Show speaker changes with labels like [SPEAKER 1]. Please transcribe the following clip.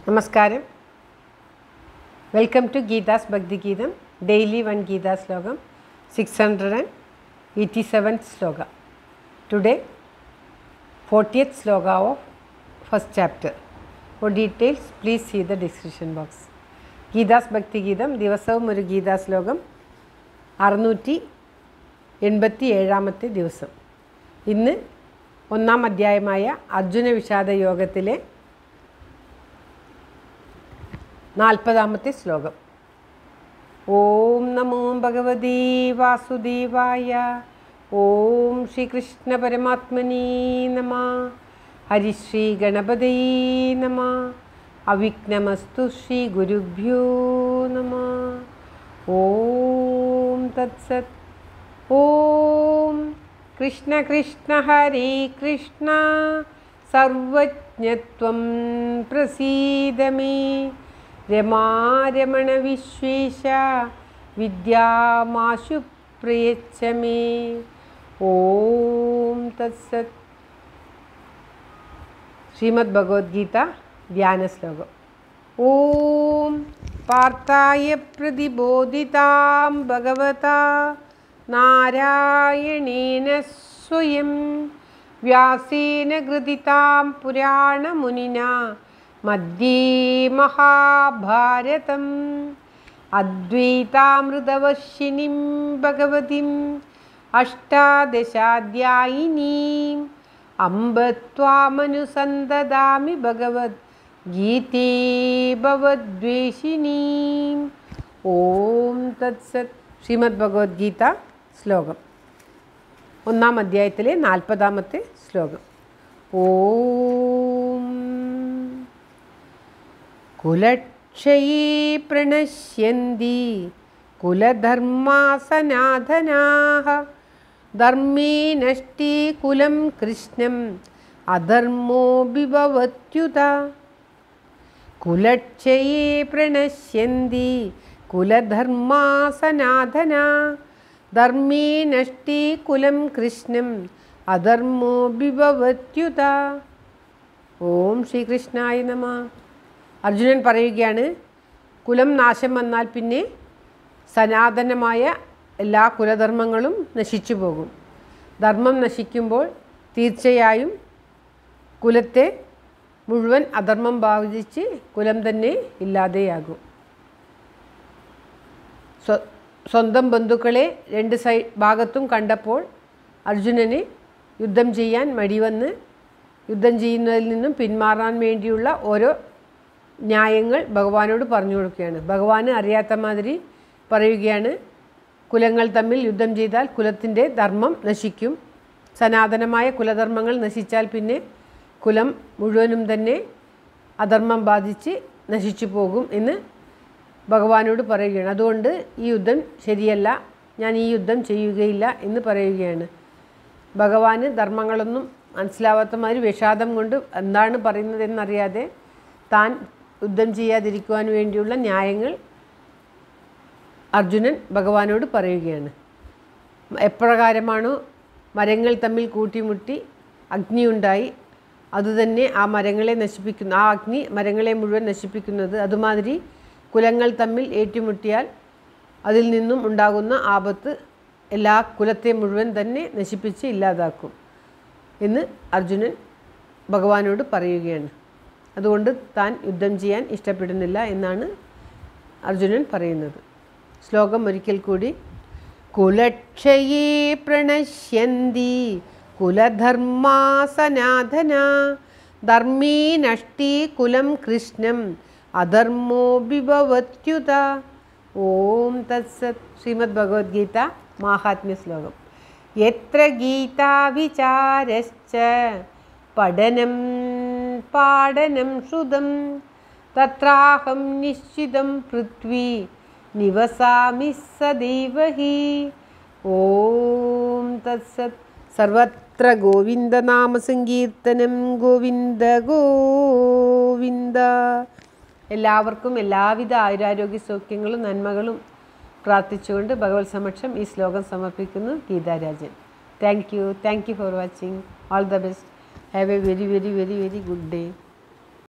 [SPEAKER 1] നമസ്കാരം welcome to Gita's Bhaktigeetham daily one Gita ശ്ലോകം six hundred and eighty seventh shloka today fortieth shloka of first chapter for details please see the description box Gita's Bhaktigeetham ദിവസവും ഒരു ഗീതാ ശ്ലോകം അറുന്നൂറ്റി എൺപത്തി ഏഴാമത്തെ ദിവസം ഇന്ന് ഒന്നാം അധ്യായമായ അർജുന വിഷാദ യോഗത്തിലെ നാൽപ്പതാമത്തെ ശ്ലോകം ഓം നമോ ഭഗവതി വാസുദേവായ ഓം ശ്രീകൃഷ്ണ പരമാത്മനി നമ ഹരിശ്രീ ഗണപതേ നമ അവിഘ്നമസ്തു ശ്രീ ഗുരുഭ്യോ നമ ഓം തത്സത് ഓം കൃഷ്ണ കൃഷ്ണ ഹരേ കൃഷ്ണ സർവജ്ഞത്വം പ്രസീദ മേ രമാരമണ വിശ്വേശ വിദ്യാമാശു പ്രയച്ഛ മേ ഓം തത്സത് ശ്രീമദ് ഭഗവത്ഗീത ധ്യാന ശ്ലോകം ഓം പാർത്ഥായ പ്രതിബോധിതാം ഭഗവതാ നാരായണേന സ്വയം വ്യാസേന ഗൃതിതാം പുരാണമുനിന മധ്യേ മഹാഭാരതം അദ്വൈതാമൃതവർഷിണിം ഭഗവതിം അഷ്ടാദശാധ്യായിനീം അംബ ത്വാമനുസന്തദാമി ഭഗവത് ഗീതേ ഭവദ്വേഷിണീം ഓം തത്സത് ശ്രീമദ് ഭഗവത്ഗീത ശ്ലോകം ഒന്നാം അധ്യായത്തിലെ നാൽപ്പതാമത്തെ ശ്ലോകം ഓം കുലക്ഷയേ പ്രണശ്യന്തി കുലധർമാസനാഥനാः ധർമ്മേ നഷ്ടി കുലം കൃഷ്ണം അധർമ്മോ വിഭവത്യുത കുലക്ഷയേ പ്രണശ്യന്തി കുലധർമാസനാഥന ധർമ്മേ നഷ്ടി കുലം കൃഷ്ണം അധർമ്മോ വിഭവത്യുത ഓം ശ്രീകൃഷ്ണായ നമ അർജുനൻ പറയുകയാണ് കുലം നാശം വന്നാൽ പിന്നെ സനാതനമായ എല്ലാ കുലധർമ്മങ്ങളും നശിച്ചു പോകും ധർമ്മം നശിക്കുമ്പോൾ തീർച്ചയായും കുലത്തെ മുഴുവൻ അധർമ്മം ബാധിച്ച് കുലം തന്നെ ഇല്ലാതെയാകും സ്വ സ്വന്തം ബന്ധുക്കളെ രണ്ട് സൈ ഭാഗത്തും കണ്ടപ്പോൾ അർജുനന് യുദ്ധം ചെയ്യാൻ മടിവന്ന് യുദ്ധം ചെയ്യുന്നതിൽ നിന്നും പിന്മാറാൻ വേണ്ടിയുള്ള ഓരോ ന്യായങ്ങൾ ഭഗവാനോട് പറഞ്ഞു കൊടുക്കുകയാണ് ഭഗവാന് അറിയാത്ത മാതിരി പറയുകയാണ് കുലങ്ങൾ തമ്മിൽ യുദ്ധം ചെയ്താൽ കുലത്തിൻ്റെ ധർമ്മം നശിക്കും സനാതനമായ കുലധർമ്മങ്ങൾ നശിച്ചാൽ പിന്നെ കുലം മുഴുവനും തന്നെ അധർമ്മം ബാധിച്ച് നശിച്ചു പോകും എന്ന് ഭഗവാനോട് പറയുകയാണ് അതുകൊണ്ട് ഈ യുദ്ധം ശരിയല്ല ഞാൻ ഈ യുദ്ധം ചെയ്യുകയില്ല എന്ന് പറയുകയാണ് ഭഗവാന് ധർമ്മങ്ങളൊന്നും മനസ്സിലാവാത്ത മാതിരി വിഷാദം കൊണ്ട് എന്താണ് പറയുന്നതെന്നറിയാതെ താൻ യുദ്ധം ചെയ്യാതിരിക്കുവാൻ വേണ്ടിയുള്ള ന്യായങ്ങൾ അർജുനൻ ഭഗവാനോട് പറയുകയാണ് എപ്രകാരമാണോ മരങ്ങൾ തമ്മിൽ കൂട്ടിമുട്ടി അഗ്നിയുണ്ടായി അതുതന്നെ ആ മരങ്ങളെ നശിപ്പിക്കുന്നു ആ അഗ്നി മരങ്ങളെ മുഴുവൻ നശിപ്പിക്കുന്നത് അതുമാതിരി കുലങ്ങൾ തമ്മിൽ ഏറ്റുമുട്ടിയാൽ അതിൽ നിന്നും ഉണ്ടാകുന്ന ആപത്ത് എല്ലാ കുലത്തെ മുഴുവൻ തന്നെ നശിപ്പിച്ച് ഇല്ലാതാക്കും എന്ന് അർജുനൻ ഭഗവാനോട് പറയുകയാണ് അതുകൊണ്ട് താൻ യുദ്ധം ചെയ്യാൻ ഇഷ്ടപ്പെടുന്നില്ല എന്നാണ് അർജുനൻ പറയുന്നത് ശ്ലോകം ഒരിക്കൽ കൂടി കുലക്ഷയേ പ്രണശ്യന്തി കുലധർമാസനാഥന ധർമ്മീ നഷ്ടി കുലം കൃഷ്ണം അധർമ്മോ വിഭവത്യുത ഓം തത്സത് ശ്രീമദ് ഭഗവത്ഗീത മാഹാത്മ്യ ശ്ലോകം എത്ര ഗീതാവിചാരശ്ച പഠനം പാടനം ശ്രുതം തത്രാഹം നിശ്ചിതം പൃഥ്വി നിവസാമി സദൈവ ഹി ഓം തത്സത് സർവത്ര ഗോവിന്ദനാമസങ്കീർത്തനം ഗോവിന്ദ ഗോവിന്ദ എല്ലാവർക്കും എല്ലാവിധ ആയുരാരോഗ്യ സൗഖ്യങ്ങളും നന്മകളും പ്രാർത്ഥിച്ചുകൊണ്ട് ഭഗവത് സമക്ഷം ഈ ശ്ലോകം സമർപ്പിക്കുന്നു Geetharajan thank you thank you for watching all the best have a very very very very good day